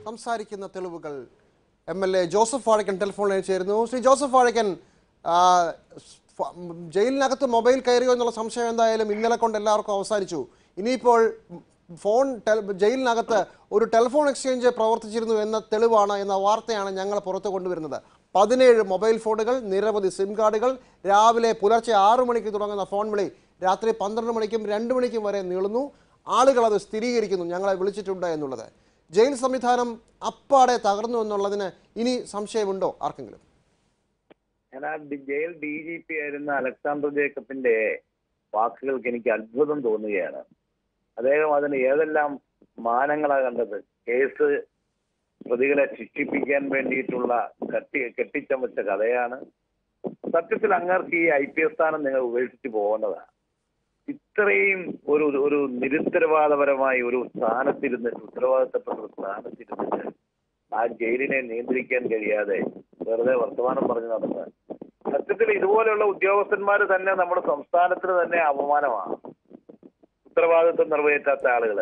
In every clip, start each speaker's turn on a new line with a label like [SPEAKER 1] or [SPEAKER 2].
[SPEAKER 1] സംസാരിക്കുന്ന തെളിവുകൾ M L A Joseph Vazhakkan ടെലിഫോണിൽ ചേരുന്നു ശ്രീ ജോസഫ് വാഴക്കൻ ആ, ഫ- ജയിലിനകത്ത് മൊബൈൽ കയറിയോ എന്നുള്ള സംശയം എന്തായാലും ഇന്നലെ കൊണ്ട് എല്ലാവർക്കും അവസാനിച്ചു ഇനിയിപ്പോൾ ഫോൺ ടെൽ- ജയിലിനകത്ത് ഒരു ടെലിഫോൺ എക്സ്ചേഞ്ച് പ്രവർത്തിച്ചിരുന്നു എന്ന തെളിവാണ് എന്ന വാർത്തയാണ് ഞങ്ങൾ പുറത്തു കൊണ്ടുവരുന്നത് പതിനേഴ് മൊബൈൽ ഫോണുകൾ നിരവധി സിം കാർഡുകൾ രാവിലെ പുലർച്ചെ ആറു മണിക്ക് തുടങ്ങുന്ന ഫോൺ വിളി രാത്രി പന്ത്രണ്ട് മണിക്കും രണ്ട് മണിക്കും വരെ നീളുന്നു ആളുകൾ അത് സ്ഥിരീകരിക്കുന്നു ഞങ്ങളെ വിളിച്ചിട്ടുണ്ട് എന്നുള്ളത് ജയിൽ സംവിധാനം അപ്പാടെ തകർന്നു എന്നുള്ളതിന് ഇനി സംശയമുണ്ടോ ആർക്കെങ്കിലും
[SPEAKER 2] ഞാൻ ആ D- jail D G P ആയിരുന്ന അലക്സാണ്ടർ ജേക്കബിന്റെ വാക്കുകൾക്ക് എനിക്ക് അത്ഭുതം തോന്നുകയാണ് അദ്ദേഹം അതിന് ഏതെല്ലാം മാനങ്ങളാ കണ്ടത് കേസ് പ്രതികളെ ശിക്ഷിപ്പിക്കാൻ വേണ്ടിയിട്ടുള്ള കെട്ടി കെട്ടിച്ചമച്ച കഥയാണ് സത്യത്തിൽ അങ്ങർക്ക് ഈ ഐ പി എസ് സ്ഥാനം നിങ്ങൾ ഉപേക്ഷിച്ച് പോകേണ്ടതാണ് ഇത്രയും ഒരു ഒരു നിരുത്തരവാദപരമായി ഒരു സ്ഥാനത്തിരുന്നിട്ട് ഉത്തരവാദിത്തപ്പെട്ട ഒരു സ്ഥാനത്തിരുന്നിട്ട് ആ ജയിലിനെ നിയന്ത്രിക്കാൻ കഴിയാതെ വെറുതെ വർത്തമാനം പറഞ്ഞു നടന്ന് സത്യത്തിൽ ഇതുപോലെയുള്ള ഉദ്യോഗസ്ഥന്മാർ തന്നെ നമ്മുടെ സംസ്ഥാനത്തിന് തന്നെ അപമാനമാണ് ഉത്തരവാദിത്വം നിറവേറ്റാത്ത ആളുകള്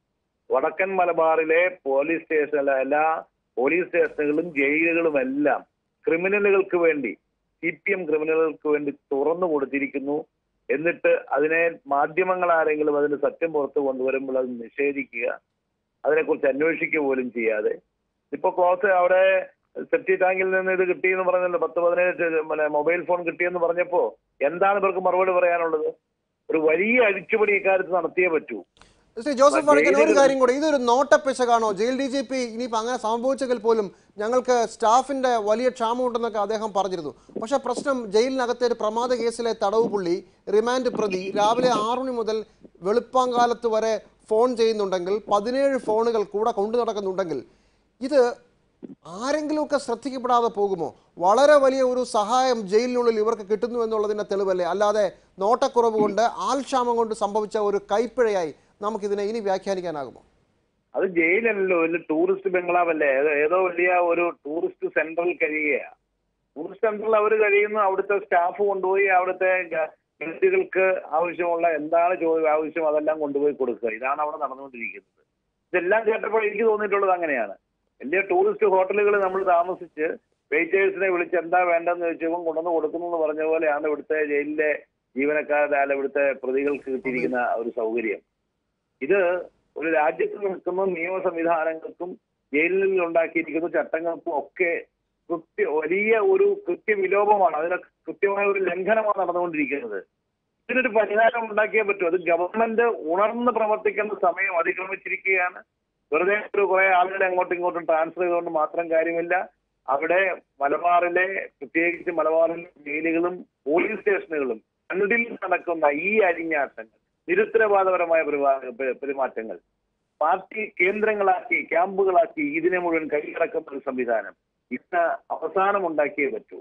[SPEAKER 2] വടക്കൻ മലബാറിലെ പോലീസ് സ്റ്റേഷനിലെ എല്ലാ പോലീസ് സ്റ്റേഷനുകളും ജയിലുകളും എല്ലാം ക്രിമിനലുകൾക്ക് വേണ്ടി സി പി എം ക്രിമിനലുകൾക്ക് വേണ്ടി തുറന്നു കൊടുത്തിരിക്കുന്നു എന്നിട്ട് അതിനെ മാധ്യമങ്ങൾ ആരെങ്കിലും അതിന് സത്യം പുറത്തു കൊണ്ടുവരുമ്പോൾ അത് നിഷേധിക്കുക അതിനെക്കുറിച്ച് അന്വേഷിക്കുക പോലും ചെയ്യാതെ ഇപ്പൊ ക്ലോസ് അവിടെ സെപ്റ്റി ടാങ്കിൽ നിന്ന് ഇത് കിട്ടിയെന്ന് പറഞ്ഞല്ലോ പത്ത് പതിനേഴ് ചെ- പിന്നെ മൊബൈൽ ഫോൺ കിട്ടിയെന്ന് പറഞ്ഞപ്പോ എന്താണ് ഇവർക്ക് മറുപടി പറയാനുള്ളത് ഒരു വലിയ അഴിച്ചുപണി ഇക്കാര്യത്ത് നടത്തിയേ പറ്റൂ
[SPEAKER 1] ശ്രീ ജോസഫ് വടക്കൻ ഒരു
[SPEAKER 2] ജയിലുകൾ-
[SPEAKER 1] കാര്യം കൂടി ഇതൊരു നോട്ടപ്പിശകാണോ ജയിൽ ഡി ജി പി ഇനിയിപ്പോൾ അങ്ങനെ സംഭവിച്ചെങ്കിൽ പോലും ഞങ്ങൾക്ക് സ്റ്റാഫിന്റെ വലിയ ക്ഷാമമുണ്ടെന്നൊക്കെ അദ്ദേഹം പറഞ്ഞിരുന്നു പക്ഷേ പ്രശ്നം ജയിലിനകത്തെ ഒരു പ്രമാദ കേസിലെ തടവ് പുള്ളി റിമാൻഡ് പ്രതി രാവിലെ ആറു മണി മുതൽ വെളുപ്പാങ്കാലത്ത് വരെ ഫോൺ ചെയ്യുന്നുണ്ടെങ്കിൽ പതിനേഴ് ഫോണുകൾ കൂടെ കൊണ്ടു നടക്കുന്നുണ്ടെങ്കിൽ ഇത് ആരെങ്കിലുമൊക്കെ ശ്രദ്ധിക്കപ്പെടാതെ പോകുമോ വളരെ വലിയ ഒരു സഹായം ജയിലിനുള്ളിൽ ഇവർക്ക് കിട്ടുന്നു എന്നുള്ളതിന്റെ തെളിവല്ലേ അല്ലാതെ നോട്ടക്കുറവ് കൊണ്ട് ആൾക്ഷാമം കൊണ്ട് സംഭവിച്ച ഒരു കൈപ്പിഴയായി നമുക്കിതിനെ ഇനി വ്യാഖ്യാനിക്കാനാകുമോ
[SPEAKER 2] അത് ജയിലല്ലോ വലിയ ടൂറിസ്റ്റ് ബംഗ്ലാവല്ലേ ഏതോ ഏതോ വലിയ ഒരു ടൂറിസ്റ്റ് സെന്ററിൽ കഴിയുകയാ ടൂറിസ്റ്റ് സെന്ററിൽ അവർ കഴിയുന്നു അവിടുത്തെ സ്റ്റാഫ് കൊണ്ടുപോയി അവിടുത്തെ ഗസ്റ്റുകൾക്ക് ആവശ്യമുള്ള എന്താണ് ചോദ്യം ആവശ്യം അതെല്ലാം കൊണ്ടുപോയി കൊടുക്കുക ഇതാണ് അവിടെ നടന്നുകൊണ്ടിരിക്കുന്നത് ഇതെല്ലാം കേട്ടപ്പോൾ എനിക്ക് തോന്നിയിട്ടുള്ളത് അങ്ങനെയാണ് വലിയ ടൂറിസ്റ്റ് ഹോട്ടലുകൾ നമ്മൾ താമസിച്ച് വെയിറ്റേഴ്സിനെ വിളിച്ച് എന്താ വേണ്ടെന്ന് ചോദിച്ചപ്പോൾ കൊണ്ടുവന്ന് കൊടുക്കുന്നു എന്ന് പറഞ്ഞ പോലെയാണ് ഇവിടുത്തെ ജയിലിലെ ജീവനക്കാരുടെ അല്ല ഇവിടുത്തെ പ്രതികൾക്ക് കിട്ടിയിരിക്കുന്ന ഒരു സൗകര്യം ഇത് ഒരു രാജ്യത്ത് നിൽക്കുന്ന നിയമ സംവിധാനങ്ങൾക്കും ജയിലിൽ ഉണ്ടാക്കിയിരിക്കുന്ന ചട്ടങ്ങൾക്കും ഒക്കെ കൃത്യ വലിയ ഒരു കൃത്യവിലോപമാണ് അതിനൊക്കെ കൃത്യമായ ഒരു ലംഘനമാണ് നടന്നുകൊണ്ടിരിക്കുന്നത് ഇതിനൊരു പരിഹാരം ഉണ്ടാക്കിയേ പറ്റൂ അത് ഗവൺമെന്റ് ഉണർന്ന് പ്രവർത്തിക്കേണ്ട സമയം അതിക്രമിച്ചിരിക്കുകയാണ് വെറുതെ ഒരു കുറെ ആളുകളെ അങ്ങോട്ടും ഇങ്ങോട്ടും ട്രാൻസ്ഫർ ചെയ്തുകൊണ്ട് മാത്രം കാര്യമില്ല അവിടെ മലബാറിലെ പ്രത്യേകിച്ച് മലബാറിലെ ജയിലുകളും പോലീസ് സ്റ്റേഷനുകളും രണ്ടിൽ നടക്കുന്ന ഈ അരിഞ്ഞാട്ടങ്ങൾ നിരുത്തരവാദപരമായ പെരുമാ- പെ- പെരുമാറ്റങ്ങൾ പാർട്ടി കേന്ദ്രങ്ങളാക്കി ക്യാമ്പുകളാക്കി ഇതിനെ മുഴുവൻ കൈയടക്കുന്ന ഒരു സംവിധാനം ഇന്ന് അവസാനം ഉണ്ടാക്കിയേ പറ്റൂ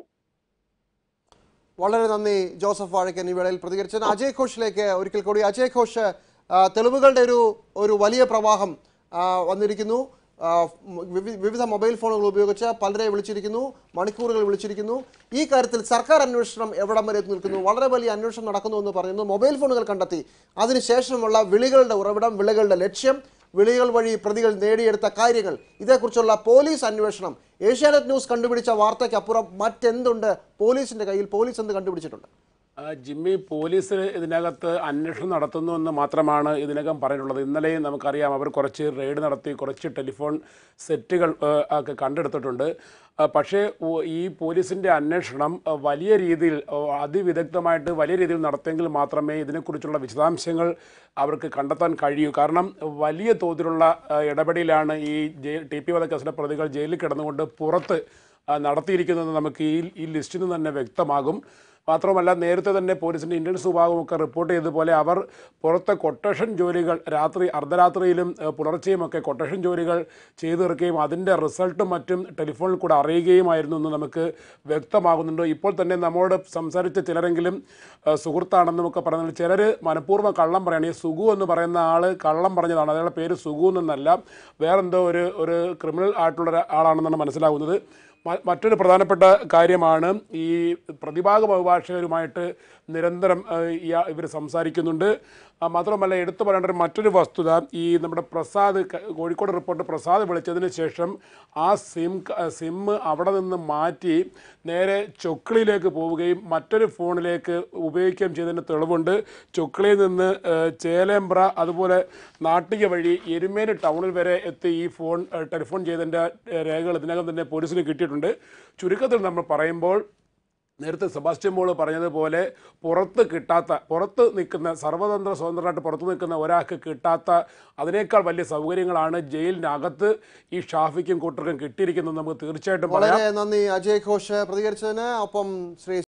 [SPEAKER 1] വളരെ നന്ദി ജോസഫ് വാഴക്കൻ ഈ വേളയിൽ പ്രതികരിച്ചത് അജയ് ഘോഷിലേക്ക് ഒരിക്കൽ കൂടി അജയ് ഘോഷ് ആ, തെളിവുകളുടെ ഒരു ഒരു വലിയ പ്രവാഹം ആ, വന്നിരിക്കുന്നു ആ, വിവി- വിവിധ മൊബൈൽ ഫോണുകൾ ഉപയോഗിച്ച് പലരെ വിളിച്ചിരിക്കുന്നു മണിക്കൂറുകൾ വിളിച്ചിരിക്കുന്നു ഈ കാര്യത്തിൽ സർക്കാർ അന്വേഷണം എവിടം വരെ എത്തി നിൽക്കുന്നു വളരെ വലിയ അന്വേഷണം നടക്കുന്നു എന്ന് പറയുന്നു മൊബൈൽ ഫോണുകൾ കണ്ടെത്തി അതിനുശേഷമുള്ള വിളികളുടെ ഉറവിടം വിളികളുടെ ലക്ഷ്യം വിളികൾ വഴി പ്രതികൾ നേടിയെടുത്ത കാര്യങ്ങൾ ഇതേക്കുറിച്ചുള്ള പോലീസ് അന്വേഷണം ഏഷ്യാനെറ്റ് ന്യൂസ് കണ്ടുപിടിച്ച വാർത്തയ്ക്കപ്പുറം മറ്റെന്തുണ്ട് പോലീസിന്റെ കയ്യിൽ പോലീസ് എന്ത് കണ്ടുപിടിച്ചിട്ടുണ്ട്
[SPEAKER 3] ആ, ജിമ്മി പോലീസ് ഇതിനകത്ത് അന്വേഷണം നടത്തുന്നു എന്ന് മാത്രമാണ് ഇതിനകം പറഞ്ഞിട്ടുള്ളത് ഇന്നലെയും നമുക്കറിയാം അവർ കുറച്ച് റെയ്ഡ് നടത്തി കുറച്ച് ടെലിഫോൺ സെറ്റുകൾ ആ, ഒക്കെ കണ്ടെടുത്തിട്ടുണ്ട് ആ, പക്ഷേ ഓ- ഈ പോലീസിൻ്റെ അന്വേഷണം ആ, വലിയ രീതിയിൽ ഓ, അതിവിദഗ്ധമായിട്ട് വലിയ രീതിയിൽ നടത്തിയെങ്കിൽ മാത്രമേ ഇതിനെക്കുറിച്ചുള്ള വിശദാംശങ്ങൾ അവർക്ക് കണ്ടെത്താൻ കഴിയൂ കാരണം വലിയ തോതിലുള്ള ആ, ഇടപെടലാണ് ഈ ജയിൽ ടി പി വധക്കേസിലെ പ്രതികൾ ജയിലിൽ കിടന്നുകൊണ്ട് പുറത്ത് ആ, നടത്തിയിരിക്കുന്നത് നമുക്ക് ഈ ഈ ലിസ്റ്റിൽ നിന്ന് തന്നെ വ്യക്തമാകും മാത്രമല്ല നേരത്തെ തന്നെ പോലീസിൻ്റെ ഇന്റലിജൻസ് വിഭാഗമൊക്കെ റിപ്പോർട്ട് ചെയ്തതുപോലെ അവർ പുറത്തെ കൊട്ടേഷൻ ജോലികൾ രാത്രി അർദ്ധരാത്രിയിലും ഏഹ്, പുലർച്ചെയുമൊക്കെ കൊട്ടേഷൻ ജോലികൾ ചെയ്തു തീർക്കുകയും അതിൻ്റെ റിസൾട്ടും മറ്റും ടെലിഫോണിൽ കൂടെ അറിയുകയുമായിരുന്നു എന്ന് നമുക്ക് വ്യക്തമാകുന്നുണ്ട് ഇപ്പോൾ തന്നെ നമ്മോട് സംസാരിച്ച ചിലരെങ്കിലും ഏഹ്, സുഹൃത്താണെന്നും ഒക്കെ പറയുന്നത് ചിലർ മനഃപൂർവ്വം കള്ളം പറയാണ് ഈ സുഗു എന്ന് പറയുന്ന ആൾ കള്ളം പറഞ്ഞതാണ് അയാളുടെ പേര് സുഗു എന്നല്ല വേറെന്തോ ഒരു ഒരു ക്രിമിനൽ ആയിട്ടുള്ള ഒരു ആളാണെന്നാണ് മനസ്സിലാകുന്നത് മ- മറ്റൊരു പ്രധാനപ്പെട്ട കാര്യമാണ് ഈ പ്രതിഭാഗം അഭിഭാഷകരുമായിട്ട് നിരന്തരം ഇവർ സംസാരിക്കുന്നുണ്ട് ആ, മാത്രമല്ല എടുത്തു പറയേണ്ട ഒരു മറ്റൊരു വസ്തുത ഈ നമ്മുടെ പ്രസാദ് ക- കോഴിക്കോട് റിപ്പോർട്ട് പ്രസാദ് വിളിച്ചതിന് ശേഷം ആ സിം ക- സിം അവിടെ നിന്ന് മാറ്റി നേരെ ചൊക്ലിയിലേക്ക് പോവുകയും മറ്റൊരു ഫോണിലേക്ക് ഉപയോഗിക്കുകയും ചെയ്തതിന് തെളിവുണ്ട് ചൊക്ലിയിൽ നിന്ന് ഏഹ്, ചേലേമ്പ്ര അതുപോലെ നാട്ടിക വഴി എരുമേലി ടൗണിൽ വരെ എത്തി ഈ ഫോൺ ഏഹ്, ടെലിഫോൺ ചെയ്തതിൻ്റെ ഏഹ്, രേഖകൾ ഇതിനകം തന്നെ പോലീസിന് കിട്ടിയിട്ടുണ്ട് ചുരുക്കത്തിൽ നമ്മൾ പറയുമ്പോൾ നേരത്തെ സെബാസ്റ്റ്യൻ മോള് പറഞ്ഞതുപോലെ പുറത്ത് കിട്ടാത്ത പുറത്ത് നിൽക്കുന്ന സർവതന്ത്ര സ്വതന്ത്രമായിട്ട് പുറത്ത് നിൽക്കുന്ന ഒരാൾക്ക് കിട്ടാത്ത അതിനേക്കാൾ വലിയ സൗകര്യങ്ങളാണ് ജയിലിനകത്ത് ഈ ഷാഫിക്കും കൂട്ടർക്കും കിട്ടിയിരിക്കുന്നത് നമുക്ക് തീർച്ചയായിട്ടും പറയാം
[SPEAKER 1] വളരെ നന്ദി അജയ് ഘോഷ് പ്രതികരിച്ചതിന് ഒപ്പം ശ്രീ